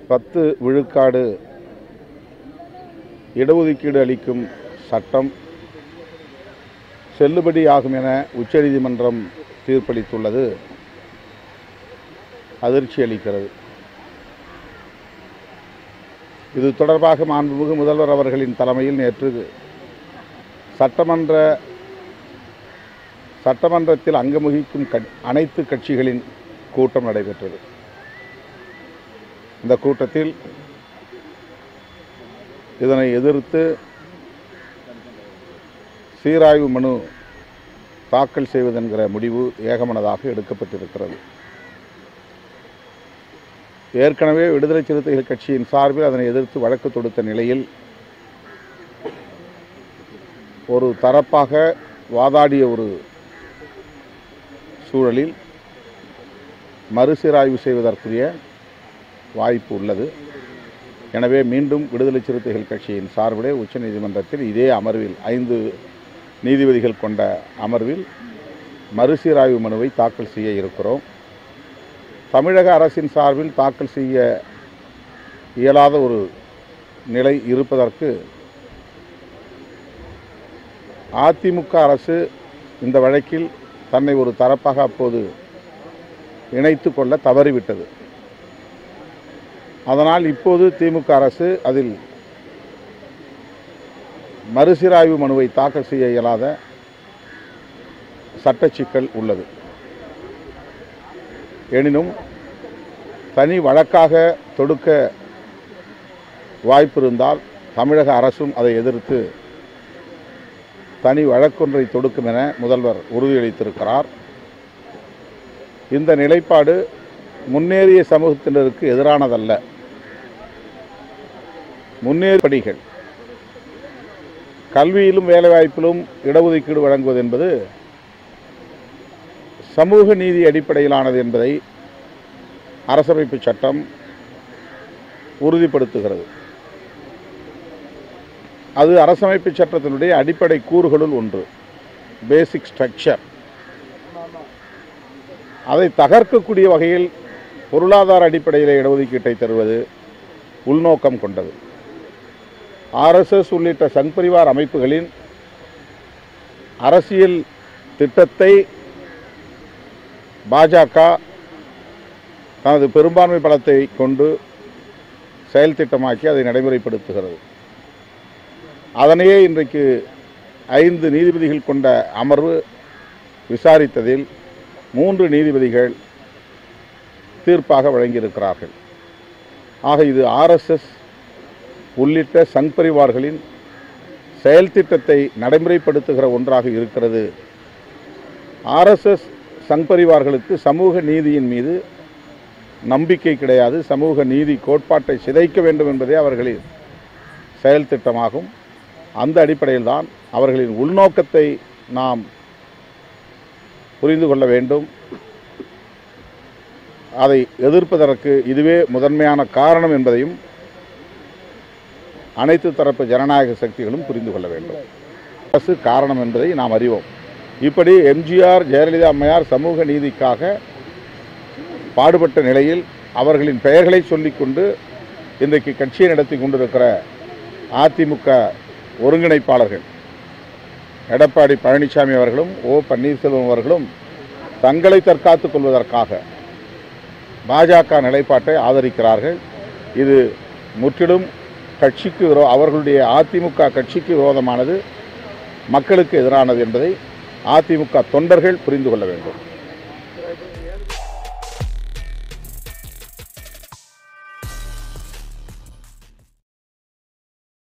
பத்து விழுக்காடு இடஒதுக்கீடு அளிக்கும் சட்டம் செல்லுபடியாகும் என உச்சநீதிமன்றம் தீர்ப்பளித்துள்ளது அதிர்ச்சி அளிக்கிறது இது தொடர்பாக மாண்புமிகு முதல்வர் அவர்களின் தலைமையில் நேற்று சட்டமன்ற சட்டமன்றத்தில் அங்கம் வகிக்கும் கட்- அனைத்து கட்சிகளின் கூட்டம் நடைபெற்றது இந்த கூட்டத்தில் இதனை எதிர்த்து சீராய்வு மனு தாக்கல் செய்வதென்கிற முடிவு ஏகமனதாக எடுக்கப்பட்டிருக்கிறது ஏற்கனவே விடுதலை சிறுத்தைகள் கட்சியின் சார்பில் அதனை எதிர்த்து வழக்கு தொடுத்த நிலையில் ஒரு தரப்பாக வாதாடிய ஒரு சூழலில் மறுசீராய்வு செய்வதற்குரிய வாய்ப்பு உள்ளது எனவே மீண்டும் விடுதலை சிறுத்தைகள் கட்சியின் சார்பிலே உச்சநீதிமன்றத்தில் இதே அமர்வில் ஐந்து நீதிபதிகள் கொண்ட அமர்வில் மறுசீராய்வு மனுவை தாக்கல் செய்ய இருக்கிறோம் தமிழக அரசின் சார்பில் தாக்கல் செய்ய இயலாத ஒரு நிலை இருப்பதற்கு அதிமுக அரசு இந்த வழக்கில் தன்னை ஒரு தரப்பாக அப்போது இணைத்து கொள்ள தவறிவிட்டது அதனால் இப்போது திமுக அரசு அதில் மறுசீராய்வு மனுவை தாக்கல் செய்ய இயலாத சட்ட சிக்கல் உள்ளது எனினும் தனி வழக்காக தொடுக்க வாய்ப்பிருந்தால் தமிழக அரசும் அதை எதிர்த்து தனி வழக்கொன்றை தொடுக்கும் என முதல்வர் உறுதியளித்திருக்கிறார் இந்த நிலைப்பாடு முன்னேறிய சமூகத்தினருக்கு எதிரானதல்ல முன்னேற்படிகள் கல்வியிலும் வேலைவாய்ப்பிலும் இடஒதுக்கீடு வழங்குவது என்பது சமூக நீதி அடிப்படையிலானது என்பதை அரசமைப்பு சட்டம் உறுதிப்படுத்துகிறது அது அரசமைப்பு சட்டத்தினுடைய அடிப்படை கூறுகளுள் ஒன்று பேசிக் ஸ்ட்ரக்சர் அதை தகர்க்கக்கூடிய வகையில் பொருளாதார அடிப்படையில் இடஒதுக்கீட்டை தருவது உள்நோக்கம் கொண்டது ஆர்எஸ்எஸ் உள்ளிட்ட சங் பரிவார் அமைப்புகளின் அரசியல் திட்டத்தை பாஜக தனது பெரும்பான்மை பலத்தை கொண்டு செயல் திட்டமாக்கி அதை நடைமுறைப்படுத்துகிறது அதனையே இன்றைக்கு ஐந்து நீதிபதிகள் கொண்ட அமர்வு விசாரித்ததில் மூன்று நீதிபதிகள் தீர்ப்பாக வழங்கியிருக்கிறார்கள் ஆக இது ஆர்எஸ்எஸ் உள்ளிட்ட சங் பரிவார்களின் செயல் திட்டத்தை நடைமுறைப்படுத்துகிற ஒன்றாக இருக்கிறது ஆர்எஸ்எஸ் சங் பரிவார்களுக்கு சமூக நீதியின் மீது நம்பிக்கை கிடையாது சமூக நீதி கோட்பாட்டை சிதைக்க வேண்டும் என்பதே அவர்களின் செயல் திட்டமாகும் அந்த அடிப்படையில் தான் அவர்களின் உள்நோக்கத்தை நாம் புரிந்து கொள்ள வேண்டும் அதை எதிர்ப்பதற்கு இதுவே முதன்மையான காரணம் என்பதையும் அனைத்து தரப்பு ஜனநாயக சக்திகளும் புரிந்து கொள்ள வேண்டும் அரசு காரணம் என்பதை நாம் அறிவோம் இப்படி எம்ஜிஆர் ஜெயலலிதா அம்மையார் சமூக நீதிக்காக பாடுபட்ட நிலையில் அவர்களின் பெயர்களை சொல்லிக்கொண்டு இன்றைக்கு கட்சியை நடத்தி கொண்டிருக்கிற அதிமுக ஒருங்கிணைப்பாளர்கள் எடப்பாடி பழனிசாமி அவர்களும் ஓ பன்னீர்செல்வம் அவர்களும் தங்களை தற்காத்துக் கொள்வதற்காக பாஜக நிலைப்பாட்டை ஆதரிக்கிறார்கள் இது முற்றிலும் கட்சிக்கு விரோ அவர்களுடைய அதிமுக கட்சிக்கு விரோதமானது மக்களுக்கு எதிரானது என்பதை அதிமுக தொண்டர்கள் புரிந்து கொள்ள வேண்டும்